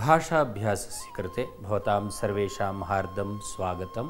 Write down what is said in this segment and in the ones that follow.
ಭಾಷಾಭ್ಯಾಸस्य कृते ಭವತಾಂ ಸರ್ವೇಷಾಂ ಹಾರ್ದಂ ಸ್ವಾಗತಂ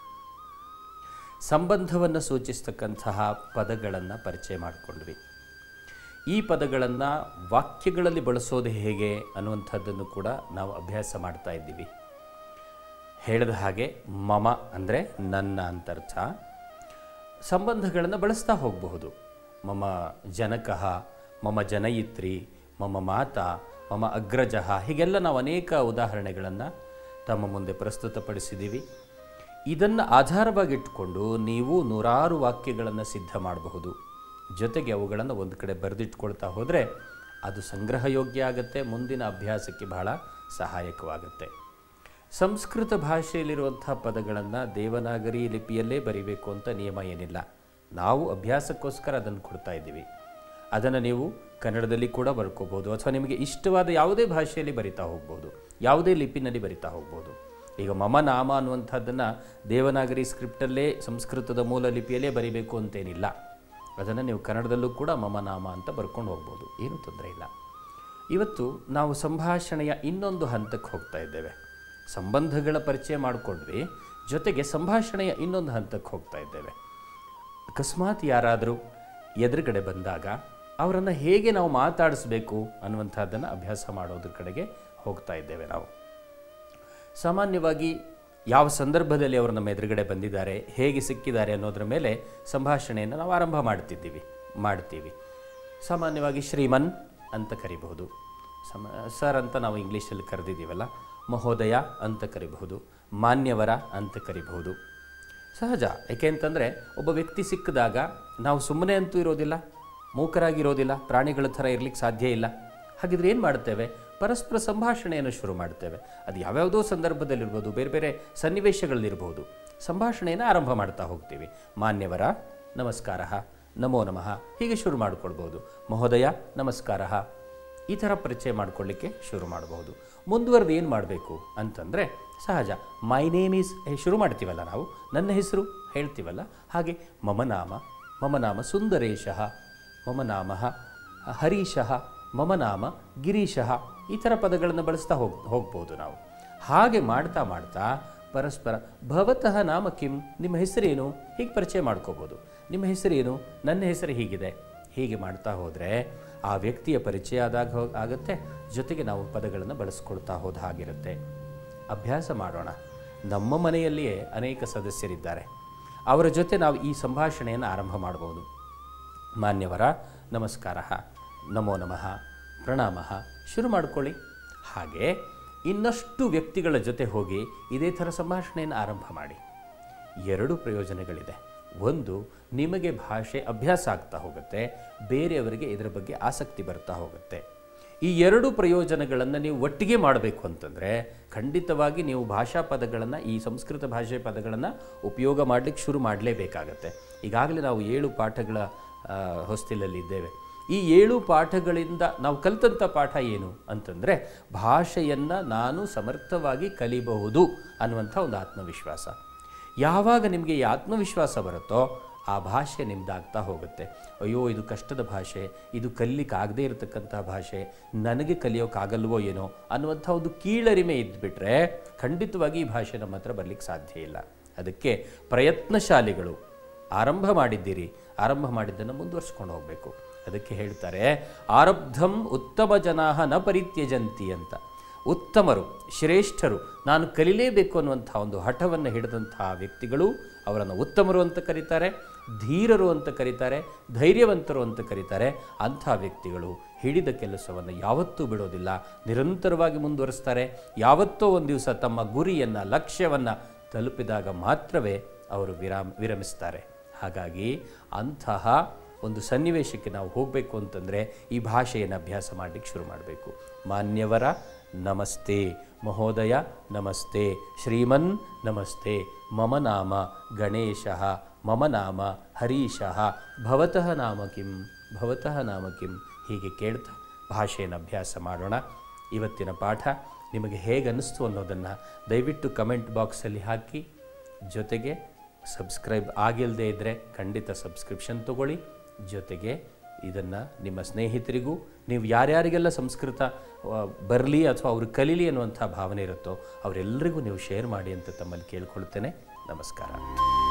ಸಂಬಂಧವನ್ನು ಸೂಚಿಸ್ತಕ್ಕಂತಹ ಪದಗಳನ್ನು ಪರಿಚಯ ಮಾಡಿಕೊಂಡ್ವಿ ಈ ಪದಗಳನ್ನು ವಾಕ್ಯಗಳಲ್ಲಿ ಬಳಸೋದು ಹೇಗೆ ಅನ್ನುವಂಥದ್ದನ್ನು ಕೂಡ ನಾವು ಅಭ್ಯಾಸ ಮಾಡ್ತಾ ಇದ್ದೀವಿ ಹೇಳಿದ ಹಾಗೆ ಮಮ ಅಂದರೆ ನನ್ನ ಅಂತರ್ಥ ಸಂಬಂಧಗಳನ್ನು ಬಳಸ್ತಾ ಹೋಗಬಹುದು ಮಮ ಜನಕಃ ಮಮ ಜನಯಿತ್ರಿ ಮಮ ಮಾತಾ ಮಮ ಅಗ್ರಜಃ ಹೀಗೆಲ್ಲ ನಾವು ಅನೇಕ ಉದಾಹರಣೆಗಳನ್ನು ತಮ್ಮ ಮುಂದೆ ಪ್ರಸ್ತುತಪಡಿಸಿದ್ದೀವಿ ಇದನ್ನು ಆಧಾರವಾಗಿಟ್ಟುಕೊಂಡು ನೀವು ನೂರಾರು ವಾಕ್ಯಗಳನ್ನು ಸಿದ್ಧ ಮಾಡಬಹುದು ಜೊತೆಗೆ ಅವುಗಳನ್ನು ಒಂದು ಕಡೆ ಬರೆದಿಟ್ಕೊಳ್ತಾ ಹೋದರೆ ಅದು ಸಂಗ್ರಹಯೋಗ್ಯ ಆಗುತ್ತೆ ಮುಂದಿನ ಅಭ್ಯಾಸಕ್ಕೆ ಬಹಳ ಸಹಾಯಕವಾಗುತ್ತೆ ಸಂಸ್ಕೃತ ಭಾಷೆಯಲ್ಲಿರುವಂಥ ಪದಗಳನ್ನು ದೇವನಾಗರಿ ಲಿಪಿಯಲ್ಲೇ ಬರಿಬೇಕು ಅಂತ ನಿಯಮ ಏನಿಲ್ಲ ನಾವು ಅಭ್ಯಾಸಕ್ಕೋಸ್ಕರ ಅದನ್ನು ಕೊಡ್ತಾ ಇದ್ದೀವಿ ಅದನ್ನು ನೀವು ಕನ್ನಡದಲ್ಲಿ ಕೂಡ ಬರ್ಕೋಬೋದು ಅಥವಾ ನಿಮಗೆ ಇಷ್ಟವಾದ ಯಾವುದೇ ಭಾಷೆಯಲ್ಲಿ ಬರಿತಾ ಹೋಗ್ಬೋದು ಯಾವುದೇ ಲಿಪಿನಲ್ಲಿ ಬರಿತಾ ಹೋಗ್ಬೋದು ಈಗ ಮಮ ನಾಮ ಅನ್ನುವಂಥದ್ದನ್ನು ದೇವನಾಗರಿ ಸ್ಕ್ರಿಪ್ಟಲ್ಲೇ ಸಂಸ್ಕೃತದ ಮೂಲ ಲಿಪಿಯಲ್ಲೇ ಬರಿಬೇಕು ಅಂತೇನಿಲ್ಲ ಅದನ್ನು ನೀವು ಕನ್ನಡದಲ್ಲೂ ಕೂಡ ಮಮ ನಾಮ ಅಂತ ಬರ್ಕೊಂಡು ಹೋಗ್ಬೋದು ಏನೂ ತೊಂದರೆ ಇಲ್ಲ ಇವತ್ತು ನಾವು ಸಂಭಾಷಣೆಯ ಇನ್ನೊಂದು ಹಂತಕ್ಕೆ ಹೋಗ್ತಾ ಇದ್ದೇವೆ ಸಂಬಂಧಗಳ ಪರಿಚಯ ಮಾಡಿಕೊಂಡ್ವಿ ಜೊತೆಗೆ ಸಂಭಾಷಣೆಯ ಇನ್ನೊಂದು ಹಂತಕ್ಕೆ ಹೋಗ್ತಾ ಇದ್ದೇವೆ ಅಕಸ್ಮಾತ್ ಯಾರಾದರೂ ಎದುರುಗಡೆ ಬಂದಾಗ ಅವರನ್ನು ಹೇಗೆ ನಾವು ಮಾತಾಡಿಸ್ಬೇಕು ಅನ್ನುವಂಥದ್ದನ್ನು ಅಭ್ಯಾಸ ಮಾಡೋದ್ರ ಕಡೆಗೆ ಹೋಗ್ತಾ ಇದ್ದೇವೆ ನಾವು ಸಾಮಾನ್ಯವಾಗಿ ಯಾವ ಸಂದರ್ಭದಲ್ಲಿ ಅವರು ನಮ್ಮ ಎದುರುಗಡೆ ಬಂದಿದ್ದಾರೆ ಹೇಗೆ ಸಿಕ್ಕಿದ್ದಾರೆ ಅನ್ನೋದ್ರ ಮೇಲೆ ಸಂಭಾಷಣೆಯನ್ನು ನಾವು ಆರಂಭ ಮಾಡ್ತಿದ್ದೀವಿ ಮಾಡ್ತೀವಿ ಸಾಮಾನ್ಯವಾಗಿ ಶ್ರೀಮನ್ ಅಂತ ಕರಿಬಹುದು ಸಮ ಸರ್ ಅಂತ ನಾವು ಇಂಗ್ಲೀಷಲ್ಲಿ ಕರೆದಿದ್ದೀವಲ್ಲ ಮಹೋದಯ ಅಂತ ಕರಿಬಹುದು ಮಾನ್ಯವರ ಅಂತ ಕರಿಬಹುದು ಸಹಜ ಏಕೆ ಅಂತಂದರೆ ಒಬ್ಬ ವ್ಯಕ್ತಿ ಸಿಕ್ಕಿದಾಗ ನಾವು ಸುಮ್ಮನೆ ಅಂತೂ ಇರೋದಿಲ್ಲ ಮೂಕರಾಗಿರೋದಿಲ್ಲ ಪ್ರಾಣಿಗಳ ಥರ ಇರಲಿಕ್ಕೆ ಸಾಧ್ಯ ಇಲ್ಲ ಹಾಗಿದ್ರೆ ಏನು ಮಾಡ್ತೇವೆ ಪರಸ್ಪರ ಸಂಭಾಷಣೆಯನ್ನು ಶುರು ಮಾಡ್ತೇವೆ ಅದು ಯಾವ್ಯಾವುದೋ ಸಂದರ್ಭದಲ್ಲಿರ್ಬೋದು ಬೇರೆ ಬೇರೆ ಸನ್ನಿವೇಶಗಳಲ್ಲಿರ್ಬೋದು ಸಂಭಾಷಣೆಯನ್ನು ಆರಂಭ ಮಾಡ್ತಾ ಹೋಗ್ತೀವಿ ಮಾನ್ಯವರ ನಮಸ್ಕಾರ ನಮೋ ನಮಃ ಹೀಗೆ ಶುರು ಮಾಡ್ಕೊಳ್ಬೋದು ಮಹೋದಯ ನಮಸ್ಕಾರ ಈ ಥರ ಪರಿಚಯ ಮಾಡ್ಕೊಳ್ಳಿಕ್ಕೆ ಶುರು ಮಾಡಬಹುದು ಮುಂದುವರೆದು ಏನು ಮಾಡಬೇಕು ಅಂತಂದರೆ ಸಹಜ ಮೈ ನೇಮ್ ಈಸ್ ಶುರು ಮಾಡ್ತೀವಲ್ಲ ನಾವು ನನ್ನ ಹೆಸರು ಹೇಳ್ತೀವಲ್ಲ ಹಾಗೆ ಮಮ ನಾಮ ಮಮ ನಾಮ ಸುಂದರೇಶಃ ಮಮ ನಾಮ ಹರೀಶಃ ಮಮ ನಾಮ ಗಿರೀಶಃ ಈ ಥರ ಪದಗಳನ್ನು ಬಳಸ್ತಾ ಹೋಗ್ ಹೋಗ್ಬೋದು ನಾವು ಹಾಗೆ ಮಾಡ್ತಾ ಮಾಡ್ತಾ ಪರಸ್ಪರ ಭವತಃ ನಾಮ ಕಿಂ ನಿಮ್ಮ ಹೆಸರೇನು ಹೀಗೆ ಪರಿಚಯ ಮಾಡ್ಕೋಬೋದು ನಿಮ್ಮ ಹೆಸರೇನು ನನ್ನ ಹೆಸರು ಹೀಗಿದೆ ಹೀಗೆ ಮಾಡ್ತಾ ಹೋದರೆ ಆ ವ್ಯಕ್ತಿಯ ಪರಿಚಯ ಆದಾಗ ಹೋ- ಆಗುತ್ತೆ ಜೊತೆಗೆ ನಾವು ಪದಗಳನ್ನು ಬಳಸ್ಕೊಳ್ತಾ ಹೋದ ಹಾಗಿರುತ್ತೆ ಅಭ್ಯಾಸ ಮಾಡೋಣ ನಮ್ಮ ಮನೆಯಲ್ಲಿಯೇ ಅನೇಕ ಸದಸ್ಯರಿದ್ದಾರೆ ಅವರ ಜೊತೆ ನಾವು ಈ ಸಂಭಾಷಣೆಯನ್ನು ಆರಂಭ ಮಾಡ್ಬೋದು ಮಾನ್ಯವರ ನಮಸ್ಕಾರ ನಮೋ ನಮಃ ಪ್ರಣಾಮ ಶುರು ಮಾಡ್ಕೊಳ್ಳಿ ಹಾಗೆ ಇನ್ನಷ್ಟು ವ್ಯಕ್ತಿಗಳ ಜೊತೆ ಹೋಗಿ ಇದೇ ಥರ ಸಂಭಾಷಣೆಯನ್ನು ಆರಂಭ ಮಾಡಿ ಎರಡು ಪ್ರಯೋಜನಗಳಿದೆ ಒಂದು ನಿಮಗೆ ಭಾಷೆ ಅಭ್ಯಾಸ ಆಗ್ತಾ ಹೋಗುತ್ತೆ ಬೇರೆಯವರಿಗೆ ಇದರ ಬಗ್ಗೆ ಆಸಕ್ತಿ ಬರ್ತಾ ಹೋಗುತ್ತೆ ಈ ಎರಡು ಪ್ರಯೋಜನಗಳನ್ನು ನೀವು ಒಟ್ಟಿಗೆ ಮಾಡಬೇಕು ಅಂತಂದರೆ ಖಂಡಿತವಾಗಿ ನೀವು ಭಾಷಾ ಪದಗಳನ್ನು ಈ ಸಂಸ್ಕೃತ ಭಾಷೆ ಪದಗಳನ್ನು ಉಪಯೋಗ ಮಾಡಲಿಕ್ಕೆ ಶುರು ಮಾಡಲೇಬೇಕಾಗತ್ತೆ ಈಗಾಗಲೇ ನಾವು ಏಳು ಪಾಠಗಳ ಆ, ಹೊಸ್ತಿಲಲ್ಲಿ ಇದ್ದೇವೆ ಈ ಏಳು ಪಾಠಗಳಿಂದ ನಾವು ಕಲಿತಂಥ ಪಾಠ ಏನು ಅಂತಂದರೆ ಭಾಷೆಯನ್ನು ನಾನು ಸಮರ್ಥವಾಗಿ ಕಲಿಬಹುದು ಅನ್ನುವಂಥ ಒಂದು ಆತ್ಮವಿಶ್ವಾಸ ಯಾವಾಗ ನಿಮಗೆ ಈ ಆತ್ಮವಿಶ್ವಾಸ ಬರುತ್ತೋ ಆ ಭಾಷೆ ನಿಮ್ದಾಗ್ತಾ ಹೋಗುತ್ತೆ ಅಯ್ಯೋ ಇದು ಕಷ್ಟದ ಭಾಷೆ ಇದು ಕಲಿಲಿಕ್ಕೆ ಆಗದೇ ಇರತಕ್ಕಂಥ ಭಾಷೆ ನನಗೆ ಕಲಿಯೋಕ್ಕಾಗಲ್ವೋ ಏನೋ ಅನ್ನುವಂಥ ಒಂದು ಕೀಳರಿಮೆ ಇದ್ದುಬಿಟ್ರೆ ಖಂಡಿತವಾಗಿ ಈ ಭಾಷೆ ನಮ್ಮ ಹತ್ರ ಬರಲಿಕ್ಕೆ ಸಾಧ್ಯ ಇಲ್ಲ ಅದಕ್ಕೆ ಪ್ರಯತ್ನಶಾಲಿಗಳು ಆರಂಭ ಮಾಡಿದ್ದೀರಿ ಆರಂಭ ಮಾಡಿದ್ದನ್ನು ಮುಂದುವರ್ಸ್ಕೊಂಡು ಹೋಗಬೇಕು ಅದಕ್ಕೆ ಹೇಳ್ತಾರೆ ಆರಬ್ಧಂ ಉತ್ತಮ ಜನಾಹ ನ ಪರಿತ್ಯಜಂತಿ ಅಂತ ಉತ್ತಮರು ಶ್ರೇಷ್ಠರು ನಾನು ಕಲಿಲೇಬೇಕು ಅನ್ನುವಂಥ ಒಂದು ಹಠವನ್ನು ಹಿಡಿದಂತಹ ವ್ಯಕ್ತಿಗಳು ಅವರನ್ನು ಉತ್ತಮರು ಅಂತ ಕರೀತಾರೆ ಧೀರರು ಅಂತ ಕರೀತಾರೆ ಧೈರ್ಯವಂತರು ಅಂತ ಕರೀತಾರೆ ಅಂಥ ವ್ಯಕ್ತಿಗಳು ಹಿಡಿದ ಕೆಲಸವನ್ನು ಯಾವತ್ತೂ ಬಿಡೋದಿಲ್ಲ ನಿರಂತರವಾಗಿ ಮುಂದುವರಿಸ್ತಾರೆ ಯಾವತ್ತೋ ಒಂದು ದಿವಸ ತಮ್ಮ ಗುರಿಯನ್ನು ಲಕ್ಷ್ಯವನ್ನು ತಲುಪಿದಾಗ ಮಾತ್ರವೇ ಅವರು ವಿರಾಮ ವಿರಮಿಸ್ತಾರೆ ಹಾಗಾಗಿ ಅಂತಹ ಒಂದು ಸನ್ನಿವೇಶಕ್ಕೆ ನಾವು ಹೋಗಬೇಕು ಅಂತಂದರೆ ಈ ಭಾಷೆಯನ್ನು ಅಭ್ಯಾಸ ಮಾಡಲಿಕ್ಕೆ ಶುರು ಮಾಡಬೇಕು ಮಾನ್ಯವರ ನಮಸ್ತೆ ಮಹೋದಯ ನಮಸ್ತೆ ಶ್ರೀಮನ್ ನಮಸ್ತೆ ಮಮ ನಾಮ ಗಣೇಶಃ ಮಮ ನಾಮ ಹರೀಶಃ ಭವತಃ ನಾಮ ಕಿಂ ಭವತಃ ನಾಮ ಕಿಂ ಹೀಗೆ ಕೇಳ್ತಾ ಭಾಷೆಯನ್ನು ಅಭ್ಯಾಸ ಮಾಡೋಣ ಇವತ್ತಿನ ಪಾಠ ನಿಮಗೆ ಹೇಗೆ ಅನ್ನಿಸ್ತು ಅನ್ನೋದನ್ನು ದಯವಿಟ್ಟು ಕಮೆಂಟ್ ಬಾಕ್ಸಲ್ಲಿ ಹಾಕಿ ಜೊತೆಗೆ ಸಬ್ಸ್ಕ್ರೈಬ್ ಆಗಿಲ್ಲದೆ ಇದ್ದರೆ ಖಂಡಿತ ಸಬ್ಸ್ಕ್ರಿಪ್ಷನ್ ತಗೊಳ್ಳಿ ಜೊತೆಗೆ ಇದನ್ನು ನಿಮ್ಮ ಸ್ನೇಹಿತರಿಗೂ ನೀವು ಯಾರ್ಯಾರಿಗೆಲ್ಲ ಸಂಸ್ಕೃತ ಬರಲಿ ಅಥವಾ ಅವ್ರು ಕಲೀಲಿ ಅನ್ನುವಂಥ ಭಾವನೆ ಇರುತ್ತೋ ಅವರೆಲ್ಲರಿಗೂ ನೀವು ಶೇರ್ ಮಾಡಿ ಅಂತ ತಮ್ಮಲ್ಲಿ ಕೇಳ್ಕೊಳ್ತೇನೆ ನಮಸ್ಕಾರ